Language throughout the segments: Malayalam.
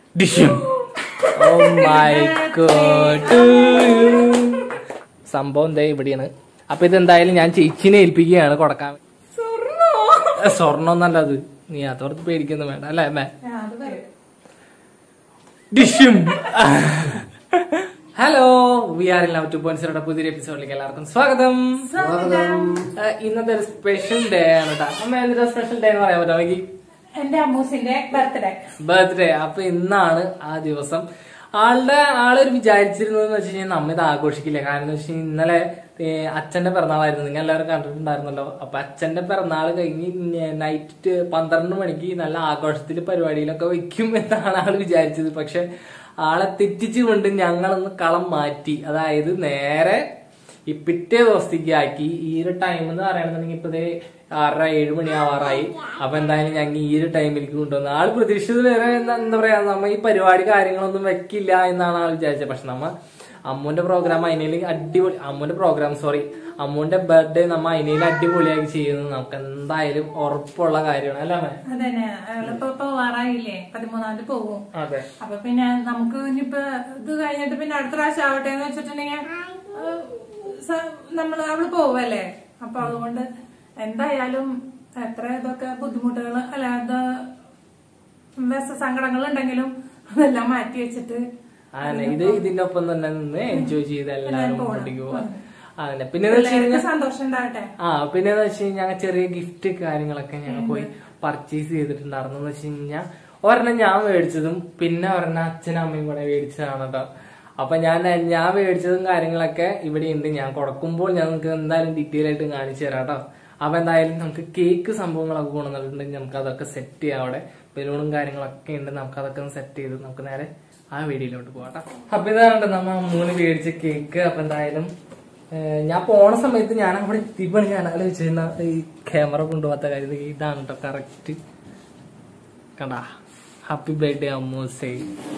ഡിഷും ഓ മൈ ഗോഡ് സംഭവം എന്താ ഇവിടെയാണ് അപ്പൊ ഇത് എന്തായാലും ഞാൻ ചേച്ചിനെ ഏൽപ്പിക്കുകയാണ് കൊടുക്കാൻ സ്വർണ്ണം എന്നല്ല അത് നീ അതോർത്ത് പേടിക്കുന്നു വേണ്ട അല്ലേ അമ്മേ ഡിഷും hello we are in love two point സീറോയുടെ പുതിയൊരു എപ്പിസോഡിലേക്ക് എല്ലാവർക്കും സ്വാഗതം ആ, ഇന്നത്തെ ഒരു സ്പെഷ്യൽ ഡേ ആണ് കേട്ടോ അമ്മ എന്തൊരു സ്പെഷ്യൽ ഡേ എന്ന് പറയാൻ പറ്റുമോ എനിക്ക് എന്റെ അമ്മൂസിന്റെ ബർത്ത്ഡേ ബർത്ത്ഡേ അപ്പൊ ഇന്നാണ് ആ ദിവസം ആളുടെ ആളൊരു വിചാരിച്ചിരുന്നതെന്ന് വെച്ച് കഴിഞ്ഞാൽ നമ്മ ഇത് ആഘോഷിക്കില്ല കാരണം എന്ന് വെച്ച് കഴിഞ്ഞാൽ ഇന്നലെ ഏ, അച്ഛന്റെ പിറന്നാളായിരുന്നു നിങ്ങൾ എല്ലാവരും കണ്ടിട്ടുണ്ടായിരുന്നല്ലോ അപ്പൊ അച്ഛന്റെ പിറന്നാൾ കഴിഞ്ഞ് നൈറ്റ് പന്ത്രണ്ട് മണിക്ക് നല്ല ആഘോഷത്തിൽ പരിപാടിയിലൊക്കെ വെക്കും എന്നാണ് ആള് വിചാരിച്ചത് പക്ഷെ ആളെ തെറ്റിച്ചുകൊണ്ട് ഞങ്ങളൊന്ന് കളം മാറ്റി അതായത് നേരെ ഈ പിറ്റേ ദിവസത്തേക്ക് ആക്കി ഈ ഒരു ടൈം എന്ന് പറയുകയാണെന്നുണ്ടെങ്കിൽ ഇപ്പൊ ദേ ആറര ഏഴ് മണി ആവാറായി അപ്പൊ എന്തായാലും ഞങ്ങൾ ഈ ഒരു ടൈമിലേക്ക് കൊണ്ടുവന്നു ആള് പ്രതീക്ഷിച്ചത് വേറെ എന്താ എന്താ പറയാ നമ്മ ഈ പരിപാടി കാര്യങ്ങളൊന്നും വെക്കില്ല എന്നാണ് ആൾ വിചാരിച്ചത് പക്ഷെ നമ്മ അമ്മുന്റെ പ്രോഗ്രാം അതിനേല് അടിപൊളി അമ്മുന്റെ പ്രോഗ്രാം സോറി അമ്മുന്റെ ബർത്ത്ഡേ നമ്മ അതിനേല് അടിപൊളിയാക്കി ചെയ്യുന്നത് നമുക്ക് എന്തായാലും ഉറപ്പുള്ള കാര്യമാണ് അല്ലേ അമ്മേ? അതന്നെ അവളിപ്പോ പോവാറായില്ലേ പതിമൂന്നാം തീയതി പോകും അതെ അപ്പൊ പിന്നെ നമുക്ക് ഇനിയിപ്പോ ഇത് കഴിഞ്ഞിട്ട് പിന്നെ അടുത്ത പ്രാവശ്യം ആവട്ടെ എന്ന് വെച്ചിട്ടുണ്ടെങ്കിൽ നമ്മൾ അവള് പോവല്ലേ അപ്പൊ അതുകൊണ്ട് എന്തായാലും എത്ര ഇതൊക്കെ ബുദ്ധിമുട്ടുകൾ അല്ല ഇത് വിഷ സങ്കടങ്ങൾ ഉണ്ടെങ്കിലും അതെല്ലാം മാറ്റി വെച്ചിട്ട് അങ്ങനെ ഇത് ഇതിന്റെ ഒപ്പം തന്നെ നിന്ന് എൻജോയ് ചെയ്ത് എല്ലാവരും മുന്നോട്ടേക്ക് പോവാ അങ്ങനെ പിന്നെ എല്ലാവർക്കും സന്തോഷം ഉണ്ടാവട്ടെ ആ പിന്നെ എന്ന് വെച്ച് കഴിഞ്ഞാൽ ചെറിയ ഗിഫ്റ്റ് കാര്യങ്ങളൊക്കെ ഞങ്ങൾ പോയി പർച്ചേസ് ചെയ്തിട്ടുണ്ടായിരുന്നു എന്ന് വെച്ച് കഴിഞ്ഞാൽ ഒരെണ്ണം ഞാൻ മേടിച്ചതും പിന്നെ ഒരെണ്ണം അച്ഛനും അമ്മയും കൂടെ മേടിച്ചതാണ് കേട്ടോ അപ്പൊ ഞാൻ ഞാൻ മേടിച്ചതും കാര്യങ്ങളൊക്കെ ഇവിടെ ഉണ്ട് ഞാൻ കൊടുക്കുമ്പോൾ ഞാൻ നിങ്ങൾക്ക് എന്തായാലും ഡീറ്റെയിൽ ആയിട്ട് കാണിച്ചു തരാം കേട്ടോ അപ്പൊ എന്തായാലും നമുക്ക് കേക്ക് സംഭവങ്ങളൊക്കെ കൊണ്ടുവന്നിട്ടുണ്ടെങ്കിൽ നമുക്ക് അതൊക്കെ സെറ്റ് ചെയ്യാം അവിടെ ബലൂണും കാര്യങ്ങളൊക്കെ ഉണ്ട് നമുക്ക് അതൊക്കെ ഒന്ന് സെറ്റ് ചെയ്ത് നമുക്ക് നേരെ ആ വീഡിയോയിലോട്ട് പോകാം കേട്ടോ അപ്പൊ ഇതാണ് നമ്മ മൂന്ന് മേടിച്ച കേക്ക് അപ്പൊ എന്തായാലും ഏഹ് ഞാൻ പോണ സമയത്ത് ഞാൻ അവിടെ എത്തിയപ്പോൾ ഞാൻ ആലോചിച്ചിരുന്ന ഈ ക്യാമറ കൊണ്ടുപോകാത്ത കാര്യം ഇത് ഇതാണ് കേട്ടോ കറക്റ്റ് കണ്ടാ ഹാപ്പി ബർത്ത്ഡേ അമ്മൂസേ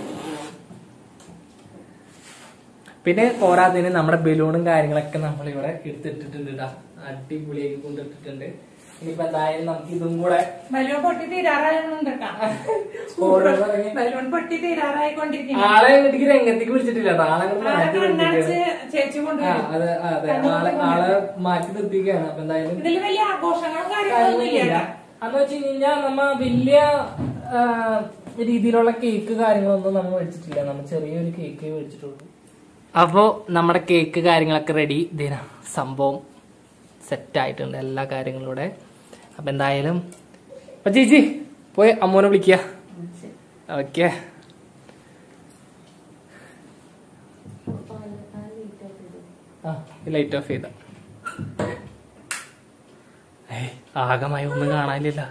പിന്നെ പോരാത്തതിന് നമ്മുടെ ബലൂണും കാര്യങ്ങളൊക്കെ നമ്മൾ ഇവിടെ എടുത്തിട്ടിട്ടുണ്ട് ഇടാ അടിപൊളിയാക്കി കൊണ്ടിട്ടിട്ടുണ്ട് ഇനിയിപ്പോ എന്തായാലും നമുക്ക് ഇതും കൂടെ ബലൂൺ പൊട്ടി തീരാറായുണ്ട് ഓരോ ഇറങ്ങി- ബലൂൺ പൊട്ടി തീരാറായിക്കൊണ്ടിരിക്കുന്നു ആളെ എനിക്ക് രംഗത്തേക്ക് വിളിച്ചിട്ടില്ല കേട്ടോ ആളെ അങ്ങോട്ട് മാറ്റി നിർത്തിയിരിക്കുകയാണ്. കണ്ണടച്ച് ചേച്ചി ആ കൊണ്ടുവരും അതെ അതെ ആളെ ആളെ മാറ്റി നിർത്തിയിരിക്കുകയാണ് അപ്പൊ എന്തായാലും ഇതിൽ വലിയ ആഘോഷങ്ങളും കാര്യങ്ങളൊന്നും ഇല്ല കാര്യമൊന്നുമില്ല. അന്ന് വെച്ച് കഴിഞ്ഞാൽ നമ്മ വലിയ ആ, രീതിയിലുള്ള കേക്ക് കാര്യങ്ങളൊന്നും നമ്മൾ മേടിച്ചിട്ടില്ല നമ്മൾ ചെറിയൊരു കേക്ക് മേടിച്ചിട്ടുള്ളൂ അപ്പോ നമ്മുടെ കേക്ക് കാര്യങ്ങളൊക്കെ റെഡി ഇതിന സംഭവം സെറ്റ് ആയിട്ടുണ്ട് എല്ലാ കാര്യങ്ങളും ഇവിടെ അപ്പൊ എന്തായാലും അപ്പൊ ചേച്ചി പോയി അമ്മൂനെ വിളിക്കുക ഓക്കെ ആ ലൈറ്റ് ഓഫ് ചെയ്ത ഏയ് ആകമായി ഒന്നും കാണാനില്ല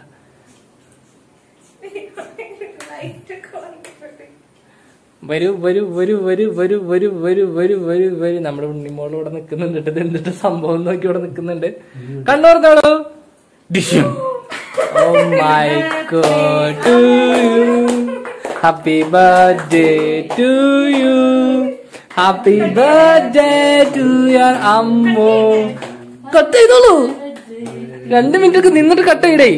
വരൂ വരൂ വരൂ വരൂ വരൂ വരൂ വരൂ വരൂ വരൂ വരൂ നമ്മുടെ ഉണ്ണിമോൾ ഇവിടെ നിൽക്കുന്നുണ്ട് ഇത് എന്തിട്ട് സംഭവം നോക്കി ഇവിടെ നിൽക്കുന്നുണ്ട് കണ്ടോർത്തോളൂ ഡിഷും oh my god to you happy birthday to you happy birthday to your അമ്മോ കട്ട് ചെയ്തോളൂ രണ്ട് മിനിറ്റ് ഒക്കെ നിന്നിട്ട് കട്ട് ചെയ്യടേ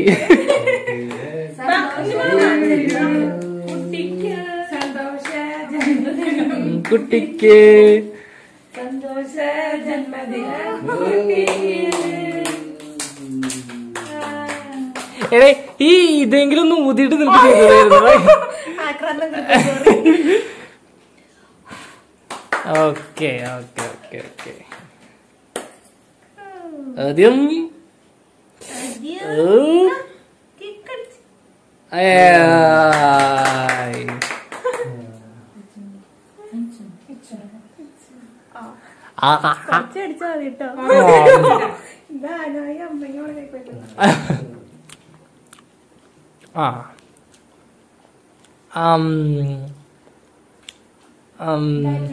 സന്തോഷ ജന്മദിനം കുട്ടിക്ക് സന്തോഷ ജന്മദിനം എടേ ഈ ഇതെങ്കിലും ഒന്ന് ഊതിയിട്ട് നിനക്ക് കേൾക്കുമായിരുന്നു ഓക്കെ ഓക്കെ ഓക്കെ ഓക്കെ ആദ്യം ഓ. ഏയ്. ആ, ആ, ആ. ആ ആം. ആം.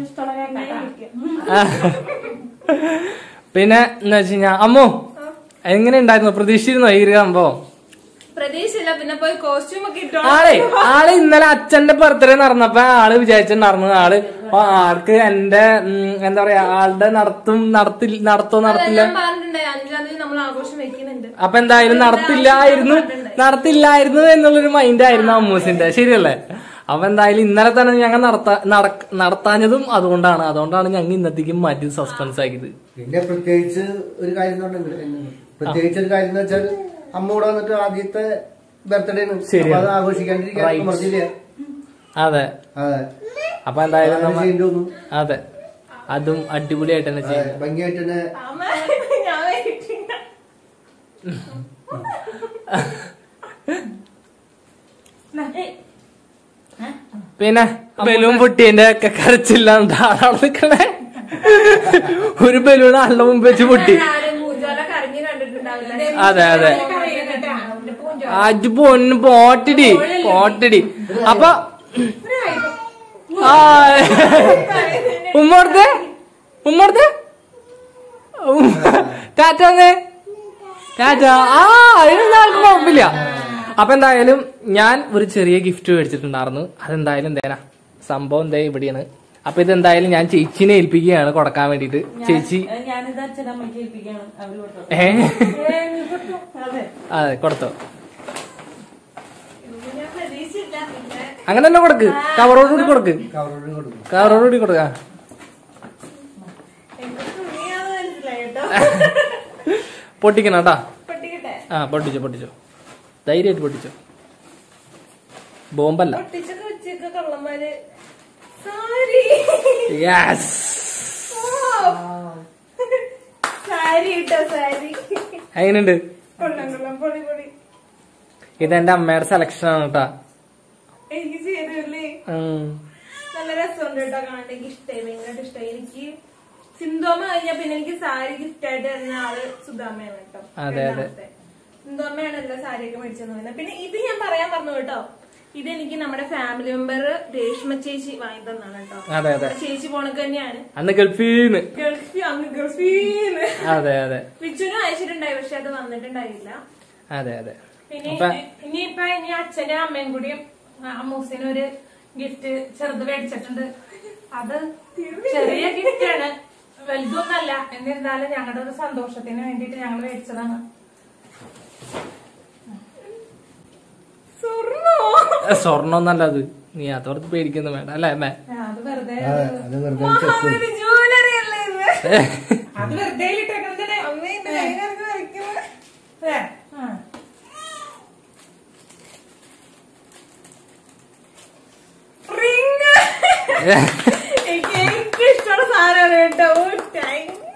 പിന്നെ എന്ന് വെച്ച് കഴിഞ്ഞാ അമ്മോ എങ്ങനെ ഉണ്ടായിരുന്നു പ്രതീക്ഷിച്ചിരുന്നോ ഈ ഒരു സംഭവം പ്രതീക്ഷയില്ല പിന്നെ പോയി കോസ്റ്റ്യൂം ഒക്കെ ഇട്ടോ ആളെ ആള് ഇന്നലെ അച്ഛന്റെ ബർത്ത്ഡേ നടന്നപ്പോ ആള് വിചാരിച്ചിട്ടുണ്ടായിരുന്നു ആള് ആ ആൾക്ക് എന്റെ ഉം, എന്താ പറയാ ആളുടെ നടത്തും നടത്തി നടത്തോ നടത്തില്ല ഞാൻ പറഞ്ഞിട്ടുണ്ട് അഞ്ചാം തീയതി നമ്മൾ ആഘോഷം വെക്കുന്നുണ്ട് അപ്പൊ എന്തായാലും നടത്തില്ലായിരുന്നു നടത്തില്ലായിരുന്നു എന്നുള്ളൊരു മൈൻഡ് ആയിരുന്നു അമ്മൂസിന്റെ ശരിയല്ലേ അപ്പൊ എന്തായാലും ഇന്നലെ തന്നെ ഞങ്ങൾ നടത്താ നടക്ക- നടത്താഞ്ഞതും അതുകൊണ്ടാണ് അതുകൊണ്ടാണ് ഞങ്ങൾ ഇന്നത്തേക്കും മാറ്റി സസ്പെൻസ് ആക്കിയത് പിന്നെ പ്രത്യേകിച്ച് ഒരു കാര്യം എന്ന് പറഞ്ഞിട്ടുണ്ട് പ്രത്യേകിച്ച് ഒരു കാര്യം എന്ന് വെച്ചാൽ അമ്മ ഇവിടെ വന്നിട്ട് ആദ്യത്തെ ബർത്ത്ഡേ ആണ് ശരിയാണ്. അപ്പൊ അത് ആഘോഷിക്കാണ്ടിരിക്കാൻ Right. മറന്നില്ല അതെ അതെ അപ്പൊ എന്തായാലും നമ്മ ചെയ്യേണ്ടി വന്നു അതെ അതും അടിപൊളിയായിട്ട് തന്നെ അതെ, ചെയ്യും ഭംഗിയായിട്ട് തന്നെ അമ്മ ഞാൻ waiting ആ. പിന്നെ ബലൂൺ പൊട്ടിയതിന്റെ ഒക്കെ കരച്ചില്ലാണ്ട് ആളാണ് നിക്കണേ ഒരു ബലൂൺ ആളുടെ മുമ്പ് വെച്ച് പൊട്ടി ആരും പൂജാല കരഞ്ഞു കണ്ടിട്ടുണ്ടാവില്ല അതെ അതെ അത് പൊന്ന് പോട്ടിടി പോട്ടിടി അപ്പൊ ആ ഉമ്മടുത്ത് ഉമ്മടുത്ത് ടാറ്റ ടാറ്റ ആ അതിനൊന്നും ആൾക്ക് കുഴപ്പമില്ല അപ്പൊ എന്തായാലും ഞാൻ ഒരു ചെറിയ ഗിഫ്റ്റ് മേടിച്ചിട്ടുണ്ടായിരുന്നു അതെന്തായാലും എന്തേനാ സംഭവം എന്താ ഇവിടെയാണ് അപ്പൊ ഇതെന്തായാലും ഞാൻ ചേച്ചിനെ ഏൽപ്പിക്കുകയാണ് കൊടുക്കാൻ വേണ്ടിട്ട് ചേച്ചി ഞാനിത് അച്ഛനമ്മയ്ക്ക് ഏൽപ്പിക്കാണ് അവര് കൊടുത്തു ഏ അതെ അതെ കൊടുത്തോ ഞാൻ പ്രതീക്ഷിച്ചില്ല പിന്നെ അങ്ങനെ തന്നെ കൊടുക്ക് കവറോടുകൂടി കൊടുക്ക് കവറോട് കൊടുക്കും കവറോടുകൂടി കൊടുക്ക എന്ത് തുണിയാന്ന് മനസ്സിലായി കേട്ടോ പൊട്ടിക്കണം കേട്ടാ പൊട്ടിക്കട്ടെ ആ പൊട്ടിച്ചോ പൊട്ടിച്ചോ ധൈര്യമായിട്ട് പൊട്ടിച്ചോ ബോംബല്ല പൊട്ടിച്ചൊക്കെ വെച്ചൊക്കെ കള്ളന്മാര് സാരി യെസ് സാരി ഇട്ടോ സാരി എങ്ങനെയുണ്ട് കൊള്ളാം കൊള്ളാം പൊളി പൊളി ഇതെന്റെ അമ്മയുടെ സെലക്ഷൻ ആണ് കേട്ടാ എനിക്ക് ചേരുമല്ലേ നല്ല രസമുണ്ട് കേട്ടോ കാണാൻ എനിക്ക് ഇഷ്ടമായി ഭയങ്കരമായിട്ട് ഇഷ്ടമായി എനിക്ക് സിന്തോമ കഴിഞ്ഞാ പിന്നെ എനിക്ക് സാരി ഗിഫ്റ്റ് ആയിട്ട് തരുന്ന ആള് സുധാമയാണ് കേട്ടോ അതെ, അതെ. രണ്ടാമത്തെ. സിന്തോമയാണ് എല്ലാ സാരിയൊക്കെ മേടിച്ചെന്ന് പറയുന്നത് പിന്നെ ഇത് ഞാൻ പറയാൻ പറഞ്ഞു കേട്ടോ ഇത് എനിക്ക് നമ്മുടെ ഫാമിലി മെമ്പർ രേഷ്മ ചേച്ചി വാങ്ങി തന്നാണ് കേട്ടോ അതെ അതെ നമ്മുടെ ചേച്ചി പോണക്ക് തന്നെയാണ് അന്ന് ഗൾഫീന്ന് ഗൾഫി അന്ന് ഗൾഫീന്ന് അതെ അതെ വിച്ചുനും അയച്ചിട്ടുണ്ടായി പക്ഷെ അത് വന്നിട്ടുണ്ടായില്ല അതെ അതെ പിന്നെ അപ്പൊ ഇനിയിപ്പൊ ഇനി അച്ഛനും അമ്മയും കൂടി അമ്മൂസിന് ഒരു ഗിഫ്റ്റ് ചെറുത് മേടിച്ചിട്ടുണ്ട് അത് ചെറിയ ഗിഫ്റ്റ് ആണ് വലുതൊന്നല്ല എന്നിരുന്നാലും ഞങ്ങളുടെ ഒരു സന്തോഷത്തിന് വേണ്ടിട്ട് ഞങ്ങൾ മേടിച്ചതാണ് സ്വർണ്ണോ സ്വർണ്ണമൊന്നല്ല അത് നീ അതോർത്ത് പേടിക്കുന്നു വേണ്ട അല്ലേ അമ്മേ അത് വെറുതെ അതെ അത് വെറുതെ ഒരു ചെക്ക് മഹാബലി ജ്വല്ലറി അല്ലേ ഇത് അത് വെറുതെ ഇട്ടേക്കണതിന് അമ്മേ ഇത് ഭയങ്കര വരയ്ക്കുന്നത് ഏ, ആ. റിങ് എനിക്ക് ഏറ്റവും ഇഷ്ടമുള്ള സാധനമാണ് കേട്ടോ ഓ, thank you.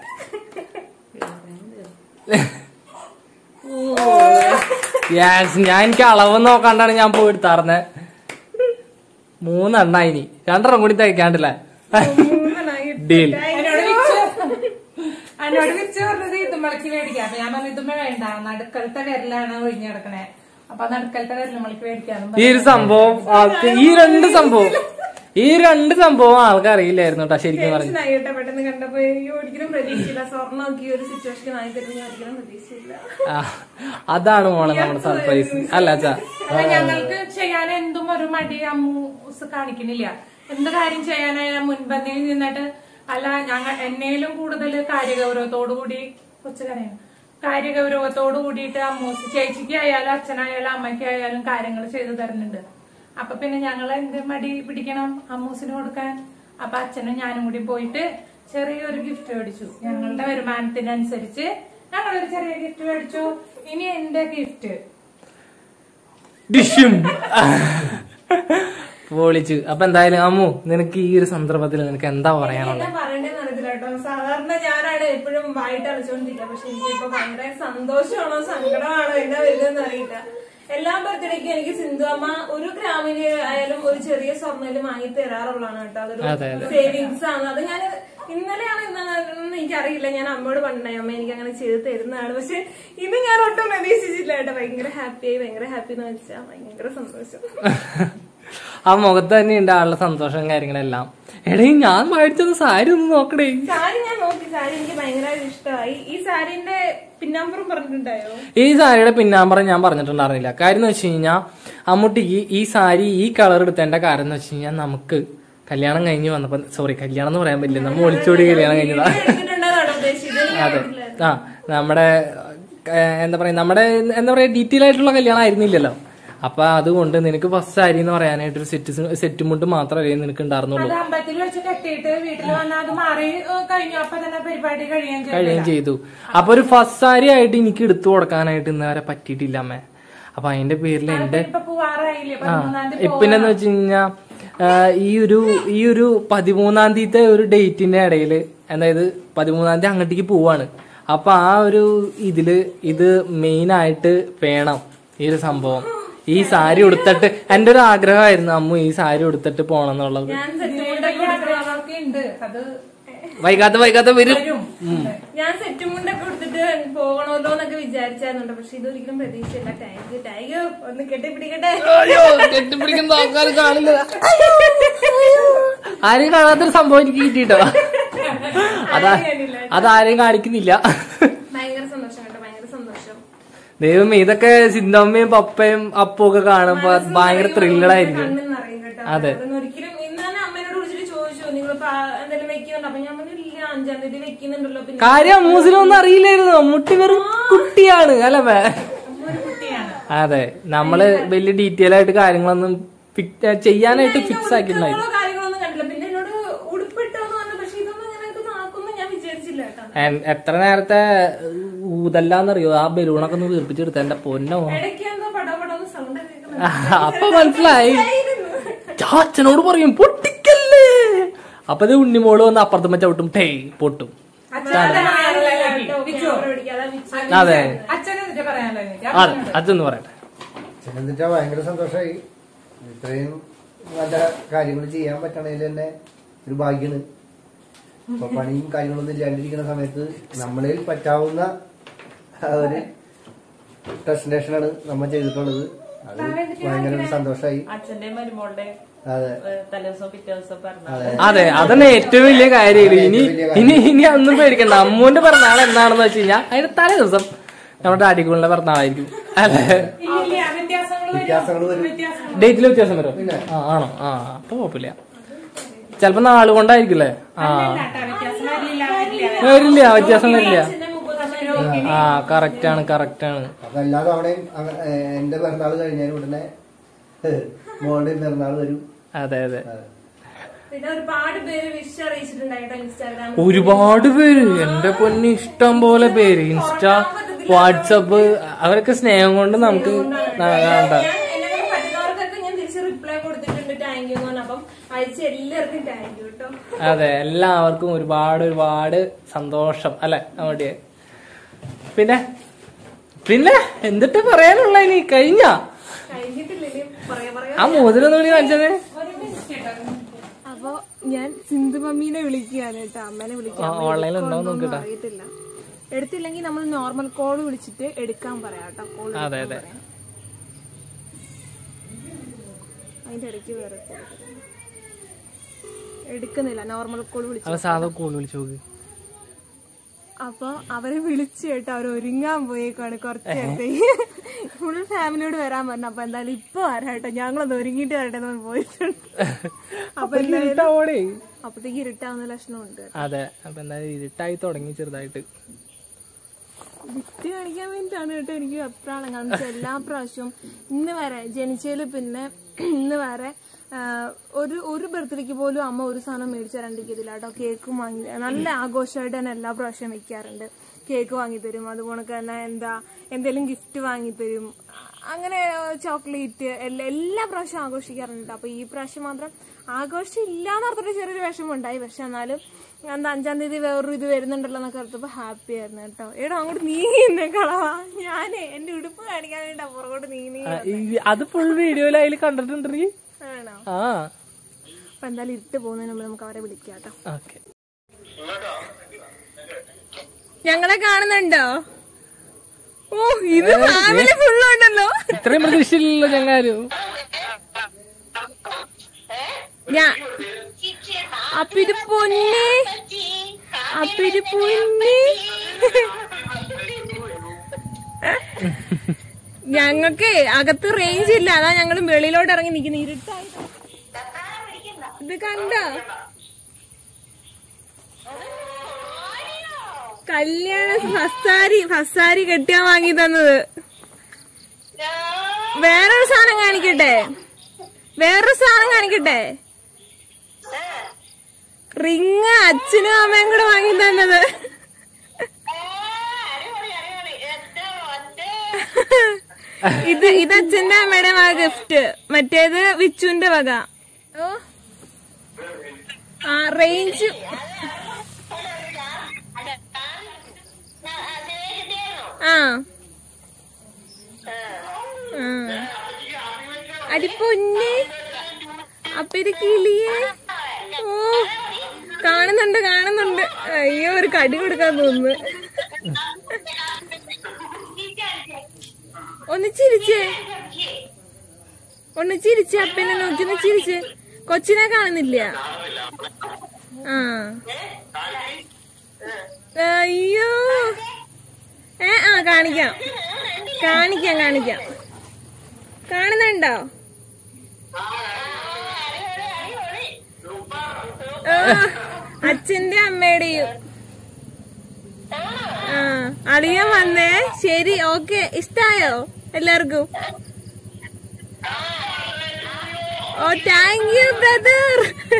യെസ് ഞാൻ എനിക്ക് അളവ് നോക്കാണ്ടാണ് ഞാൻ പോയി എടുത്താർന്നെ മൂന്നെണ്ണ ഇനി രണ്ടെണ്ണം കൂടി തയ്ക്കാണ്ടില്ലേ മൂന്നെണ്ണായി. ഡീൽ എന്നോട് വിളിച്ചു എന്നോട് വിളിച്ചു പറഞ്ഞത് ഇതുമ്മളക്ക് മേടിക്കാം അപ്പൊ ഞാൻ പറഞ്ഞു ഇതുമ്മ വേണ്ട നടുക്കലത്തെ വിരലാണ് ഒഴിഞ്ഞു കിടക്കണേ അപ്പൊ നടുക്കലത്തെ വിരലുമ്മളക്ക് മേടിക്കാനും ഈ ഒരു സംഭവം ആൾക്ക് ഈ രണ്ട് സംഭവം ഈ രണ്ട് സംഭവം ആൾക്ക് അറിയില്ലായിരുന്നു കേട്ടോ ശരിക്കും പറഞ്ഞു ടെൻഷനായി കേട്ടോ പെട്ടെന്ന് കണ്ടപ്പോ എനിക്ക് ഒരിക്കലും പ്രതീക്ഷയില്ല സ്വർണ്ണം നോക്കി ഒരു സിറ്റുവേഷൻ ആയി തരുന്ന ഞാൻ ഒരിക്കലും പ്രതീക്ഷയില്ല ആ, അതാണ് മോളെ നമ്മുടെ സർപ്രൈസ് അല്ല അച്ഛാ അല്ല ഞങ്ങൾക്ക് ചെയ്യാൻ എന്തും ഒരു മടി അമ്മൂസ് കാണിക്കുന്നില്ല എന്ത് കാര്യം ചെയ്യാനായാലും മുൻപന്തിയിൽ നിന്നിട്ട് അല്ല ഞങ്ങൾ എന്നേലും കൂടുതൽ കാര്യഗൗരവത്തോടു കൂടി കൊച്ചുകരയാണ് കാര്യഗൗരവത്തോടു കൂടിയിട്ട് അമ്മൂസ് ചേച്ചിക്ക് ആയാലും അച്ഛനായാലും അമ്മയ്ക്കായാലും കാര്യങ്ങൾ ചെയ്തു തരുന്നുണ്ട് അപ്പൊ പിന്നെ ഞങ്ങൾ എന്ത് മടി പിടിക്കണം അമ്മൂസിന് കൊടുക്കാൻ അപ്പൊ അച്ഛനും ഞാനും കൂടി പോയിട്ട് ചെറിയൊരു ഗിഫ്റ്റ് മേടിച്ചു ഞങ്ങളുടെ വരുമാനത്തിനനുസരിച്ച് ഞങ്ങളൊരു ചെറിയ ഗിഫ്റ്റ് മേടിച്ചു ഇനി എന്റെ ഗിഫ്റ്റ് ഡിഷും പൊളിച്ചു അപ്പൊ എന്തായാലും അമ്മു നിനക്ക് ഈ ഒരു സന്ദർഭത്തിൽ നിനക്ക് എന്താ പറയാനുള്ളത് എന്താ പറയണ്ടേന്ന് അറിയത്തില്ല കേട്ടോ സാധാരണ ഞാനാണ് എപ്പോഴും വായിട്ട് അടച്ചുകൊണ്ടിരിക്കുക പക്ഷെ എനിക്ക് ഇപ്പൊ ഭയങ്കര സന്തോഷമാണോ സങ്കടമാണോ എന്താ വരുന്നതെന്ന് അറിയില്ല എല്ലാ ബർത്ത്ഡേക്കും എനിക്ക് സിന്ധു അമ്മ ഒരു ഗ്രാമിന് ആയാലും ഒരു ചെറിയ സ്വർണ്ണയില് വാങ്ങി തരാറുള്ളതാണ് കേട്ടോ അതെ, അതൊരു സേവിങ്സ് ആണ് അത് ഞാൻ ഇന്നലെയാണ് ഇന്നാണെന്ന് എനിക്കറിയില്ല ഞാൻ അമ്മയോട് പറഞ്ഞിട്ടുണ്ടായി അമ്മ എനിക്ക് അങ്ങനെ ചെയ്ത് തരുന്നതാണ് പക്ഷെ ഇത് ഞാൻ ഒട്ടും പ്രതീക്ഷിച്ചില്ല കേട്ടോ ഭയങ്കര ഹാപ്പിയായി ഭയങ്കര ഹാപ്പി എന്ന് വെച്ചാൽ ഭയങ്കര സന്തോഷം ആ മുഖത്ത് തന്നെ ഉണ്ട് ആളുടെ സന്തോഷം കാര്യങ്ങളെല്ലാം എടേ ഞാൻ മേടിച്ചത് സാരി ഒന്ന് നോക്കണേ സാരി ഞാൻ നോക്കി സാരി എനിക്ക് ഭയങ്കരമായിട്ട് ഇഷ്ടമായി ഈ സാരിന്റെ പിന്നാമ്പുറം പറഞ്ഞിട്ടുണ്ടായോ ഈ സാരിയുടെ പിന്നാമ്പറം ഞാൻ പറഞ്ഞിട്ടുണ്ടായിരുന്നില്ല കാര്യം എന്ന് വെച്ച് കഴിഞ്ഞാൽ അമ്മൂട്ടിക്ക് ഈ സാരി ഈ കളർ എടുത്തതിന്റെ കാരണം എന്ന് വെച്ച് കഴിഞ്ഞാൽ നമുക്ക് കല്യാണം കഴിഞ്ഞ് വന്നപ്പോ സോറി കല്യാണം എന്ന് പറയാൻ പറ്റില്ല നമ്മൾ ഒളിച്ചോടി കല്യാണം കഴിഞ്ഞതാ എടുത്തിട്ടുണ്ടെന്നാണോ ഉദ്ദേശിച്ചത് ഞാൻ അതെ കണ്ടില്ല. ആ നമ്മുടെ ഏഹ്, എന്താ പറയാ നമ്മുടെ എന്താ പറയാ ഡീറ്റെയിൽ ആയിട്ടുള്ള കല്യാണം ആയിരുന്നില്ലല്ലോ അപ്പൊ അതുകൊണ്ട് നിനക്ക് ഫസ്റ്റ് സാരി എന്ന് പറയാനായിട്ട് ഒരു സെറ്റ് സെറ്റ് മുണ്ട് മാത്രമേ നിനക്ക് ഉണ്ടായിരുന്നുള്ളൂ അത് അമ്പലത്തിൽ വെച്ച് കെട്ടിയിട്ട് വീട്ടിൽ വന്നാൽ അത് മാറി ഏ, കഴിഞ്ഞു അപ്പൊ തന്നെ പരിപാടി കഴിയാൻ കഴിയുകയും ചെയ്തു അപ്പൊ ഒരു ഫസ്റ്റ് സാരി ആയിട്ട് എനിക്ക് എടുത്തു കൊടുക്കാനായിട്ട് ഇന്ന് വരെ പറ്റിയിട്ടില്ല അമ്മേ അപ്പൊ അതിന്റെ പേരിൽ എന്റെ ഇപ്പൊ പോവാറായില്ലേ ആ പതിമൂന്നാം തീയതി ഇപ്പിന്നെന്ന് വെച്ച് കഴിഞ്ഞാ ആ, ഈ ഒരു ഈ ഒരു പതിമൂന്നാം തീയതിത്തെ ഒരു ഡേറ്റിന്റെ ഇടയില് അതായത് പതിമൂന്നാം തീയതി അങ്ങോട്ടേക്ക് പോവാണ് അപ്പൊ ആ ഒരു ഇതില് ഇത് മെയിൻ ആയിട്ട് വേണം ഈ ഒരു സംഭവം ഈ സാരി ഉടുത്തിട്ട് എന്റെ ഒരു ആഗ്രഹമായിരുന്നു അമ്മു ഈ സാരി ഉടുത്തിട്ട് പോണം എന്നുള്ളത് ഞാൻ സെറ്റ് ഇവിടെയൊക്കെ ആഗ്രഹങ്ങളൊക്കെ ഉണ്ട് അത് വൈകാതെ വൈകാതെ വരും ഞാൻ സെറ്റ് മുണ്ടൊക്കെ കൊടുത്തിട്ട് പോകണമല്ലോ എന്നൊക്കെ വിചാരിച്ചായിരുന്നു പക്ഷെ ഇതൊരിക്കലും പ്രതീക്ഷയില്ല ടാങ്ക് ടാങ്ക് ഒന്ന് കെട്ടിപ്പിടിക്കട്ടെ അയ്യോ കെട്ടിപ്പിടിക്കുന്ന ആൾക്കാർ കാണില്ല ആരെയും കാണാത്തൊരു സംഭവം എനിക്ക് കിട്ടിട്ടോ അതാ അതാരെയും കാണിക്കുന്നില്ല ഭയങ്കര സന്തോഷം കേട്ടോ ഭയങ്കര സന്തോഷം ദൈവം ഇതൊക്കെ സിദ്ധമ്മയും പപ്പയും അപ്പും ഒക്കെ കാണുമ്പോ ഭയങ്കര ത്രില്ലഡായിരിക്കും കണ്ണിൽ നിറയും കേട്ടോ അതെ. അതൊന്നും ഒരിക്കലും ഇന്ന് തന്നെ അമ്മേനോട് വിളിച്ചിട്ട് ചോദിച്ചു നിങ്ങൾ എന്തെങ്കിലും വെക്കുന്നുണ്ടോ അപ്പൊ ഞാൻ പറഞ്ഞു ഇല്ല അഞ്ചാം തീയതി വെക്കുന്നുണ്ടല്ലോ പിന്നെ കാര്യം അമ്മൂസിനൊന്നും അറിയില്ലായിരുന്നു മുട്ടി വെറും കുട്ടിയാണ് അല്ലേ മേ? ഒരു കുട്ടിയാണ് അതെ നമ്മള് വലിയ ഡീറ്റെയിൽ ആയിട്ട് കാര്യങ്ങളൊന്നും ഫിക്സ് ചെയ്യാനായിട്ട് ഫിക്സ് ആക്കിയിട്ടുണ്ടായി ഓരോ കാര്യങ്ങളൊന്നും കണ്ടില്ല പിന്നെ എന്നോട് ഉടുപ്പിട്ടോന്ന് പറഞ്ഞു പക്ഷെ ഇതൊന്നും ഇങ്ങനെ ആക്കുമെന്ന് ഞാൻ വിചാരിച്ചില്ല കേട്ടോ എൻ- എത്ര നേരത്തെ ഊതല്ലാന്നറിയോ ആ ബലൂണൊക്കെ ഒന്ന് വീർപ്പിച്ചെടുത്ത എന്റെ പൊന്നോ ഇടയ്ക്ക് എന്തോ പടോ പടോന്ന് സൗണ്ട് കേൾക്കുന്നു അപ്പൊ മനസ്സിലായി ഞാൻ അച്ഛനോട് പറയും പൊട്ടിക്കല്ലേ അപ്പൊ ഇത് ഉണ്ണിമോള് വന്ന് അപ്പുറത്തും ചവിട്ടും ടേ പൊട്ടും അതെ അച്ഛനെ എന്നിട്ട് പറയാനല്ലോ എനിക്ക് അതെ അതൊന്ന് പറയട്ടെ എന്നിട്ടാ ഭയങ്കര സന്തോഷമായി ഇത്രയും നല്ല കാര്യങ്ങൾ ചെയ്യാൻ പറ്റണതിൽ തന്നെ ഒരു ഭാഗ്യാണ് ഇപ്പൊ പണിയും കാര്യങ്ങളൊന്നും ഇല്ലാണ്ടിരിക്കുന്ന സമയത്ത് നമ്മളിൽ പറ്റാവുന്ന ആ ഒരു ഡെസ്റ്റിനേഷനാണ് നമ്മൾ ചെയ്തിട്ടുള്ളത് അത് ഭയങ്കര ഒരു സന്തോഷമായി അച്ഛന്റെ മരുമോളുടെ അതെ തലേദിവസം പിറ്റേ ദിവസം പറഞ്ഞു അതെ അതെ അതാണ് ഏറ്റവും വലിയ കാര്യം ഇനി ഇനി ഇനി ഒന്നും പേടിക്കണ്ട അമ്മൂന്റെ പിറന്നാൾ എന്താണെന്ന് വെച്ച് കഴിഞ്ഞാൽ അതിന് തലേ ദിവസം നമ്മുടെ അടിക്കുള്ള പിറന്നാളായിരിക്കും അല്ലെ ഇല്ല ഇല്ല വ്യത്യാസങ്ങൾ വ്യത്യാസങ്ങൾ വരും വ്യത്യാസം ഡേറ്റിൽ വ്യത്യാസം വരും ആ ആണോ ആ അപ്പൊ കുഴപ്പമില്ല ചെലപ്പോ നാള് കൊണ്ടായിരിക്കില്ലേ ആ കേട്ടാ വ്യത്യാസം വരില്ല വരില്ല വരില്ല വ്യത്യാസം വരില്ല ആ കറക്റ്റ് ആണ് കറക്റ്റ് ആണ് അപ്പൊ എല്ലാ തവണയും അങ്ങ- ഏ, എന്റെ പിറന്നാൾ കഴിഞ്ഞാൽ ഉടനെ മോളുടെ പിറന്നാൾ വരും അതെ അതെ അതെ. പിന്നെ ഒരുപാട് പേര് വിഷ് അറിയിച്ചിട്ടുണ്ടായിട്ടോ ഇൻസ്റ്റാഗ്രാമിൽ ഒരുപാട് പേര് എന്റെ പൊന്നി ഇഷ്ടം പോലെ പേര് ഇൻസ്റ്റ വാട്സപ്പ് അവരൊക്കെ സ്നേഹം കൊണ്ട് നമുക്ക് ന- കാണണ്ട ഞാൻ എന്നെ കൊണ്ട് പറ്റുന്നവർക്കൊക്കെ ഞാൻ തിരിച്ച് റിപ്ലൈ കൊടുത്തിട്ടുണ്ട് താങ്ക് യു എന്ന് പറഞ്ഞു അപ്പം അയച്ച എല്ലാവർക്കും താങ്ക് യു കേട്ടോ അതെ എല്ലാവർക്കും ഒരുപാട് ഒരുപാട് സന്തോഷം അല്ലെ നമ്മുടെ പിന്നെ പിന്നെ എന്തിട്ട് പറയാനുള്ള ഇനി കഴിഞ്ഞ കഴിഞ്ഞിട്ടില്ലേ പറയാ പറയാ ആ മോതിരൊന്നും കൂടി കാണിച്ചത് അപ്പൊ ഞാൻ സിന്ധു മമ്മീനെ വിളിക്കുകയാണ് കേട്ടോ അമ്മേനെ വിളിക്കാം ആ, ഓൺലൈനിൽ ഉണ്ടോ എന്ന് നോക്കട്ടെ. അറിയത്തില്ല എടുത്തില്ലെങ്കിൽ നമ്മൾ നോർമൽ കോൾ വിളിച്ചിട്ട് എടുക്കാൻ പറയാം കേട്ടോ കോൾ അതെ അതെ അതിന്റെ ഇടയ്ക്ക് വേറെ call വരുന്നു. എടുക്കുന്നില്ല നോർമൽ കോൾ വിളിച്ചു അവ സാധാ കോൾ വിളിച്ചു നോക്ക് അപ്പൊ അവരെ വിളിച്ചു കേട്ടോ അവർ ഒരുങ്ങാൻ പോയേക്കാണ് കുറച്ച് നേരത്തേക്ക് ഫുൾ ഫാമിലിയോട് വരാൻ പറഞ്ഞു അപ്പൊ എന്തായാലും ഇപ്പൊ വരാം കേട്ടോ ഞങ്ങളൊന്ന് ഒരുങ്ങിയിട്ട് വരട്ടെ എന്ന് പറഞ്ഞ് പോയിട്ടുണ്ട് അപ്പൊ എന്തായാലും ഇരുട്ടാവോടെ അപ്പത്തേക്ക് ഇരുട്ടാവുന്ന ലക്ഷണമുണ്ട് അതെ അപ്പൊ എന്തായാലും ഇരുട്ടായി തുടങ്ങി ചെറുതായിട്ട് വിറ്റ് കാണിക്കാൻ വേണ്ടിയിട്ടാണ് കേട്ടോ എനിക്ക് അഭിപ്രായം കാരണം വെച്ചാൽ എല്ലാ പ്രാവശ്യവും ഇന്ന് വരെ ജനിച്ചതിൽ പിന്നെ ഇന്ന് വരെ ആ, ഒരു ഒരു ബർത്ത്ഡേക്ക് പോലും അമ്മ ഒരു സാധനം മേടിച്ചു തരാണ്ടിരിക്കത്തില്ല കേട്ടോ കേക്കും വാങ്ങി നല്ല ആഘോഷമായിട്ട് തന്നെ എല്ലാ പ്രാവശ്യം വെക്കാറുണ്ട് കേക്ക് വാങ്ങിത്തരും അതുപോലെ തന്നെ എന്താ എന്തെങ്കിലും ഗിഫ്റ്റ് വാങ്ങിത്തരും അങ്ങനെ ചോക്ലേറ്റ് എല്ലാ എല്ലാ പ്രാവശ്യവും ആഘോഷിക്കാറുണ്ട് അപ്പൊ ഈ പ്രാവശ്യം മാത്രം ആഘോഷം ഇല്ലാന്ന് പറഞ്ഞിട്ട് ചെറിയൊരു വിഷമം ഉണ്ടായി പക്ഷെ എന്നാലും എന്താ അഞ്ചാം തീയതി വേറൊരു ഇത് വരുന്നുണ്ടല്ലോ എന്നൊക്കെ ഓർത്തപ്പോ ഹാപ്പി ആയിരുന്നു കേട്ടോ എടോ അങ്ങോട്ട് നീങ്ങി കളവാ ഞാനേ എന്റെ ഉടുപ്പ് കാണിക്കാൻ വേണ്ടി പുറകോട്ട് നീങ്ങി ആ, ഈ- അത് ഫുൾ വീഡിയോയിൽ അതിൽ കണ്ടിട്ടുണ്ട് നീ? ആണോ ആ അപ്പൊ എന്തായാലും ഇരുട്ട് പോകുന്നതിന് മുമ്പ് നമുക്ക് അവരെ വിളിക്കാം കേട്ടോ ഓക്കെ ഞങ്ങളെ കാണുന്നുണ്ടോ ഓ ഇത് ഫാമിലി ഫുള്ളുണ്ടല്ലോ ഇത്രയും പ്രതീക്ഷയില്ലല്ലോ ഞങ്ങാരും ഞാൻ അപ്പൊ ഇത് പൊന്നെ അപ്പൊ ഇത് പൊന്നെ ഞങ്ങക്ക് അകത്ത് റേഞ്ച് ഇല്ല അതാ ഞങ്ങള് വെളിയിലോട്ട് ഇറങ്ങി നിക്കുന്ന ഇരുട്ടായി ഇത് കണ്ടോ കല്യാണ ഫസാരി ഫസാരി കെട്ടിയാൻ വാങ്ങി തന്നത് വേറൊരു സാധനം കാണിക്കട്ടെ വേറൊരു സാധനം കാണിക്കട്ടെ റിങ് അച്ഛനും അമ്മയും കൂടെ വാങ്ങി തന്നത് ഇത് ഇത് അച്ഛന്റെ അമ്മയുടെ വക ഗിഫ്റ്റ് മറ്റേത് വിച്ചുവിന്റെ വക ഓ ആ റേഞ്ച് ആ ആ. അടി പൊന്നെ അപ്പൊ ഇത് കിളിയേ ഓ കാണുന്നുണ്ട് കാണുന്നുണ്ട് അയ്യോ ഒരു കടി കൊടുക്കാൻ തോന്നുന്നു ഒന്ന് ചിരിച്ചേ ഒന്ന് ചിരിച്ചേ അപ്പനെ നോക്കി ഒന്ന് ചിരിച്ചേ കൊച്ചിനെ കാണുന്നില്ല ആ അയ്യോ ഏ ആ കാണിക്കാം കാണിക്കാം കാണിക്കാം കാണുന്നുണ്ടോ ഓ, അച്ഛന്റെ അമ്മയുടെയും ആ അളിയൻ വന്നേ ശരി ഓക്കെ ഇഷ്ടായോ എല്ലാവർക്കും oh thank you brother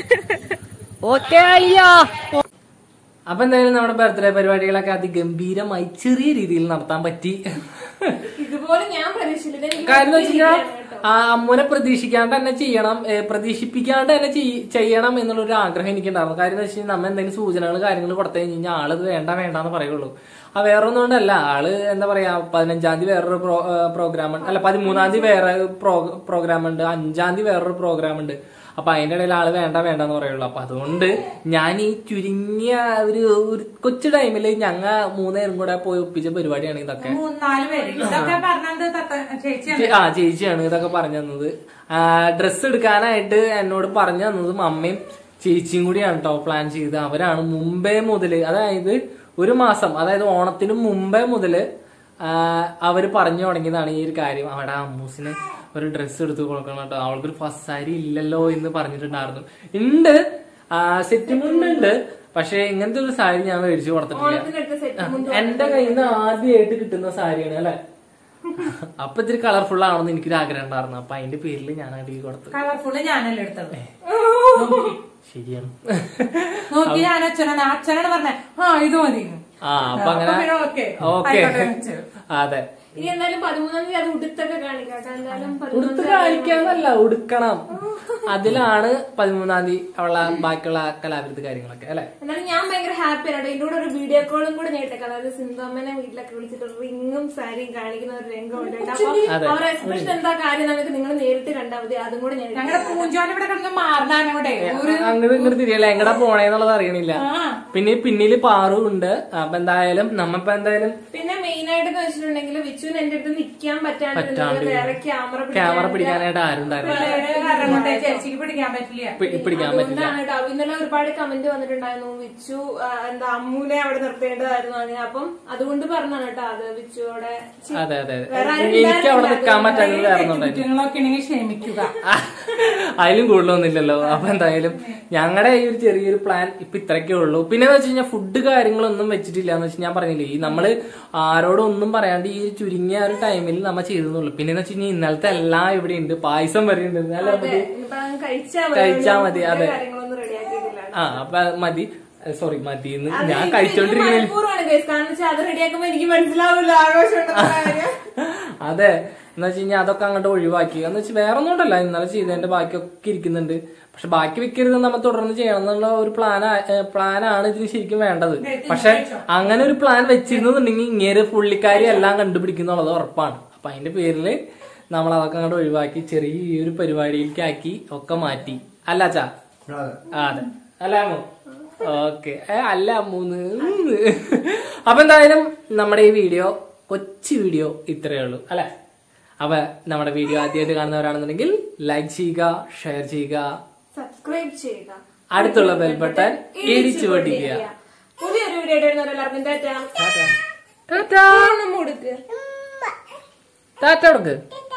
okay അയ്യോ അപ്പൊ എന്തായാലും നമ്മുടെ ബർത്ത്ഡേ പരിപാടികളൊക്കെ അതിഗംഭീരമായി ചെറിയ രീതിയിൽ നടത്താൻ പറ്റി ഇതുപോലെ ഞാൻ പ്രതീക്ഷിച്ചില്ല കാര്യം എന്ന് വെച്ചാൽ ആ അമ്മൂനെ പ്രതീക്ഷിക്കാണ്ട് തന്നെ ചെയ്യണം ഏ, പ്രതീക്ഷിപ്പിക്കാണ്ട് തന്നെ ചെയ്- ചെയ്യണം എന്നുള്ളൊരു ആഗ്രഹം എനിക്കുണ്ടായിരുന്നു കാര്യം എന്ന് വെച്ചാൽ നമ്മ എന്തെങ്കിലും സൂചനകൾ കാര്യങ്ങൾ കൊടുത്തു കഴിഞ്ഞ് കഴിഞ്ഞാൽ ആളത് വേണ്ട വേണ്ടെന്ന് പറയുള്ളൂ ആ വേറെ ഒന്നും കൊണ്ടല്ല ആള് എന്താ പറയാ പതിനഞ്ചാം തീയതി വേറൊരു പ്രോഗ്രാം ഉണ്ട് അല്ല പതിമൂന്നാം തീയതി വേറെ പ്രോഗ്രാം ഉണ്ട് അഞ്ചാം തീയതി വേറൊരു പ്രോഗ്രാം ഉണ്ട് അപ്പൊ അതിന്റെ ഇടയിൽ ആള് വേണ്ട വേണ്ടെന്ന് പറയുള്ളൂ അപ്പൊ അതുകൊണ്ട് ഞാൻ ഈ ചുരുങ്ങിയ ഒരു ഒരു കൊച്ചു ടൈമിൽ ഞങ്ങ മൂന്നേരും കൂടെ പോയി ഒപ്പിച്ച പരിപാടിയാണ് ഇതൊക്കെ മൂന്നാല് പേര് ഇതൊക്കെ പറഞ്ഞത് തത്ത ചേച്ചിയാണ് ചേ- ആ ചേച്ചിയാണ് ഇതൊക്കെ പറഞ്ഞു തന്നത് ഡ്രസ്സ് എടുക്കാനായിട്ട് എന്നോട് പറഞ്ഞു തന്നതും അമ്മയും ചേച്ചിയും കൂടിയാണ് കേട്ടോ പ്ലാൻ ചെയ്ത് അവരാണ് മുമ്പേ മുതല് അതായത് ഒരു മാസം അതായത് ഓണത്തിന് മുമ്പേ മുതല് ആ, അവര് പറഞ്ഞു തുടങ്ങിയതാണ് ഈ ഒരു കാര്യം അവിടെ അമ്മൂസിന് ഒരു ഡ്രസ്സ് എടുത്ത് കൊടുക്കണം കേട്ടോ അവൾക്കൊരു ഫസ്റ്റ് സാരി ഇല്ലല്ലോ എന്ന് പറഞ്ഞിട്ടുണ്ടായിരുന്നു ഉണ്ട് സെറ്റ് മുണ്ടുണ്ട് പക്ഷെ ഇങ്ങനത്തെ ഒരു സാരി ഞാൻ മേടിച്ചു കൊടുത്തിട്ടില്ല ആ, എന്റെ കയ്യിൽ നിന്ന് ആദ്യമായിട്ട് കിട്ടുന്ന സാരിയാണ് അല്ലെ അപ്പൊ ഇത്തിരി കളർഫുൾ ആണെന്ന് എനിക്കൊരു ആഗ്രഹം ഉണ്ടായിരുന്നു അപ്പൊ അതിന്റെ പേരിൽ ഞാൻ അടിയിൽ കൊടുത്തു കളർഫുള്ള് ഞാനല്ലേ എടുത്തത് ശരിയാണ് നോക്കി ഞാൻ അച്ഛനാണ് അച്ഛനാണ് പറഞ്ഞത് ആ ഇത് മതി ആ അപ്പൊ അങ്ങനെ അപ്പൊ പിന്നെ ഓക്കേ. ഓക്കെ ആയിക്കോട്ടെ വെച്ചു. അതെ ഇനി എന്തായാലും പതിമൂന്നാം തീയതി അത് ഉടുത്തൊക്കെ കാണിക്കാം കേട്ടോ. എന്തായാലും ഉടുത്ത് കാണിക്കാന്നല്ല ഉടുക്കണം അതിലാണ് പതിമൂന്നാം തീയതി ഉള്ള ബാക്കിയുള്ള കലാവിരുദ്ധ കാര്യങ്ങളൊക്കെ അല്ലെ എന്നാലും ഞാൻ ഭയങ്കര ഹാപ്പിയാണ് കേട്ടോ ഇതിന്റെ കൂടെ ഒരു വീഡിയോ കോളും കൂടെ നേട്ടേക്കാം അതായത് സിന്ധുമ്മനെ വീട്ടിലൊക്കെ വിളിച്ചിട്ട് റിങ്ങും സാരിയും കാണിക്കുന്ന ഒരു രംഗം ഉണ്ട് കേട്ടോ. അപ്പൊ അതെ. അവരുടെ എക്സ്പ്രഷൻ എന്താ കാര്യം നമുക്ക് നിങ്ങൾ നേരിട്ട് കണ്ടാൽ മതി അതും കൂടെ ഞാൻ ഞങ്ങളുടെ പൂഞ്ചോൻ ഇവിടെ കിടന്ന് മാറുന്നവിടെ ഒരു അങ്ങോട്ട് ഇങ്ങോട്ട് തിരിയല്ല എങ്ങടാ പോണേന്നുള്ളത് അറിയണില്ല പിന്നെ പിന്നില് പാറു ഉണ്ട് അപ്പൊ എന്തായാലും നമ്മപ്പോ എന്തായാലും പിന്നെ മെയിൻ ആയിട്ട് വെച്ചിട്ടുണ്ടെങ്കിൽ വിച്ചുവിന് എന്റെ അടുത്ത് നിൽക്കാൻ പറ്റാണ്ട് പറ്റാണ്ട് വേറെ ക്യാമറ ക്യാമറ പിടിക്കാനായിട്ട് ആരും ഉണ്ടായിരുന്നില്ല കാരണം കൊണ്ട് ചേച്ചിക്ക് പിടിക്കാൻ പറ്റില്ല പി- പിടിക്കാൻ പറ്റില്ല അതുകൊണ്ടാണ് കേട്ടോ ഇന്നലെ ഒരുപാട് കമന്റ് വന്നിട്ടുണ്ടായിരുന്നു വിച്ചു ആ, എന്താ അമ്മൂനെ അവിടെ നിർത്തേണ്ടതായിരുന്നു അങ്ങനെ അപ്പം അതുകൊണ്ട് പറഞ്ഞാണ് കേട്ടോ അത് വിച്ചുവിടെ ചി- അതെ അതെ അതെ വേറെ ആരും എനിക്ക് അവിടെ ഉണ്ടായിരുന്നില്ല. നിൽക്കാൻ പറ്റാത്തത് വേറെ ഒന്നും ഉണ്ടായില്ല കുറ്റങ്ങളൊക്കെ ഉണ്ടെങ്കിൽ ക്ഷമിക്കുക അതിലും കൂടുതലൊന്നുമില്ലല്ലോ അപ്പൊ എന്തായാലും ഞങ്ങളുടെ ഈ ഒരു ചെറിയൊരു പ്ലാൻ ഇപ്പൊ ഇത്രയൊക്കെ ഉള്ളൂ പിന്നെ എന്ന് വെച്ച് കഴിഞ്ഞാൽ ഫുഡ് കാര്യങ്ങളൊന്നും വെച്ചിട്ടില്ല എന്ന് വെച്ചാൽ ഞാൻ പറഞ്ഞില്ലേ ഈ നമ്മള് ആരോടും ഒന്നും പറയാണ്ട് ഈ ചുരുങ്ങിയ ഒരു ടൈമിൽ നമ്മ ചെയ്തെന്നുള്ളൂ പിന്നെ എന്ന് വെച്ച് കഴിഞ്ഞാൽ ഇന്നലത്തെ എല്ലാം ഇവിടെ ഉണ്ട് പായസം വരെ ഉണ്ട് അല്ല അതെ ഇനിയിപ്പോ അങ്ങ് കഴിച്ചാ മതി. കഴിച്ചാ മതി, ഫുഡ് അതെ. കാര്യങ്ങളൊന്നും റെഡിയാക്കിയിട്ടില്ല ആ അപ്പൊ മതി സോറി മതി എന്ന് അത് ഞാൻ ഇത് കഴിച്ചോണ്ടിരിക്കണ ഇത് മനഃപൂർവ്വമാണ് guys. കാരണം വെച്ചാൽ അത് റെഡിയാക്കുമ്പോ എനിക്ക് മനസ്സിലാവില്ല ആഘോഷം ഉണ്ടെന്നുള്ള കാര്യം. അതെ എന്ന് വെച്ച് കഴിഞ്ഞാൽ അതൊക്കെ അങ്ങോട്ട് ഒഴിവാക്കി എന്ന് വെച്ചാൽ വേറെ ഒന്നും ഉണ്ടല്ല ഇന്നലെ ചെയ്തതിന്റെ ബാക്കിയൊക്കെ ഇരിക്കുന്നുണ്ട് പക്ഷെ ബാക്കി വെക്കരുത് നമ്മൾ തുടർന്ന് ചെയ്യണം എന്നുള്ള ഒരു പ്ലാൻ പ്ലാനാണ് ഇതിന് ശരിക്കും വേണ്ടത് പക്ഷെ അങ്ങനെ ഒരു പ്ലാൻ വെച്ചിരുന്നുണ്ടെങ്കിൽ ഇങ്ങേര് പുള്ളിക്കാരി എല്ലാം കണ്ടുപിടിക്കുന്നുള്ളത് ഉറപ്പാണ് അപ്പൊ അതിന്റെ പേരില് നമ്മൾ അതൊക്കെ അങ്ങോട്ട് ഒഴിവാക്കി ചെറിയ ഈ ഒരു പരിപാടിയിലേക്ക് ആക്കി ഒക്കെ മാറ്റി അല്ല അച്ഛാ അതെ ആ, അതെ അല്ല അമ്മു ഓക്കെ അല്ല അമ്മൂന്ന് ഉം. അപ്പൊ എന്തായാലും നമ്മുടെ ഈ വീഡിയോ കൊച്ചു വീഡിയോ ഇത്രയേ ഉള്ളൂ അല്ലെ അപ്പൊ നമ്മുടെ വീഡിയോ ആദ്യമായിട്ട് കാണുന്നവരാണെന്നുണ്ടെങ്കിൽ ലൈക്ക് ചെയ്യുക ഷെയർ ചെയ്യുക സബ്സ്ക്രൈബ് ചെയ്യുക അടുത്തുള്ള ബെൽ ബട്ടൺ ഇടിച്ചു പൊട്ടിക്കുക പുതിയൊരു വീഡിയോ ആയിട്ട് വരുന്നവരെല്ലാവർക്കും ടാറ്റ ടാറ്റാ നമ്മൾ കൊടുക്കുക ടാറ്റ കൊടുക്ക്